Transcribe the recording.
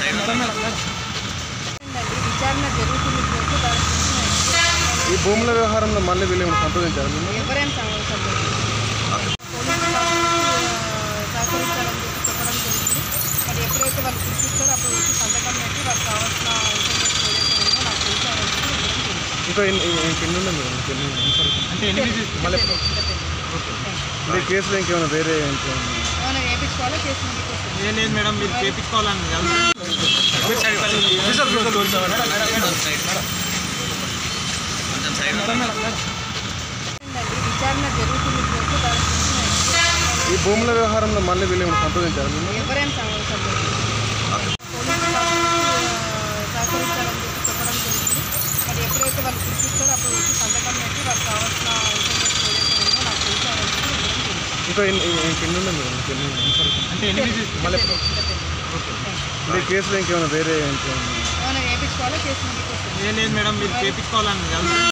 ఉందండి విచారణ జరుగుతుంది ఇప్పుడు దాని గురించి ఈ భూముల వ్యవహారంలో మళ్ళీ వీళ్ళు ఏమైనా సంప్రదించారు మీరు ఎవరైనా సహకరించాలని చెప్పి చెప్పడం జరిగింది మరి ఎప్పుడైతే వాళ్ళు పిలిపిస్తారో అప్పుడు వచ్చి సంతకం పెట్టి వాళ్ళకి కావాల్సిన ఇన్ఫర్మేషన్ ఏదైతే ఉందో నాకు తెలిసారని చెప్పి ఇవ్వడం జరిగింది. ఇంకా ఎన్ని ఎన్ని- ఎన్ని ఉన్నాయి మేడం ఇంకా ఎన్ని నిమిషాలు? మళ్ళీ ఎప్పుడు? ఈ కేసులో ఇంకేమైనా వేరే ఇంకేమైనా ఏమైనా వేయించుకోవాలా కేసు ముందుకు వస్తుంది ఏం లేదు మేడం మీరు చేపించుకోవాలని ఉందండి విచారణ జరుగుతుంది ఇప్పుడు దాని గురించి ఈ భూముల వ్యవహారంలో మళ్ళీ వీళ్ళు ఏమైనా సంప్రదించారు మీరు ఎవరైనా సహకరించాలని సహకరించాలని చెప్పి చెప్పడం జరిగింది మరి ఎప్పుడైతే వాళ్ళు పిలిపిస్తారో అప్పుడు వచ్చి సంతకం పెట్టి వాళ్ళకి కావాల్సిన ఇన్ఫర్మేషన్ ఏదైతే ఉందో నాకు తెలిసారని చెప్పి ఇవ్వడం జరిగింది. ఇంకా ఎన్ని ఇంక ఎన్ని ఉన్నాయి మేడం ఇంకా ఎన్ని నిమిషాలు? మళ్ళీ ఎప్పుడు? ఈ కేసులో ఇంకేమైనా వేరే ఇంకేమైనా ఏమైనా వేయించుకోవాలా కేసు ముందుకు వస్తుంది ఏం లేదు మేడం మీరు చేపించుకోవాలని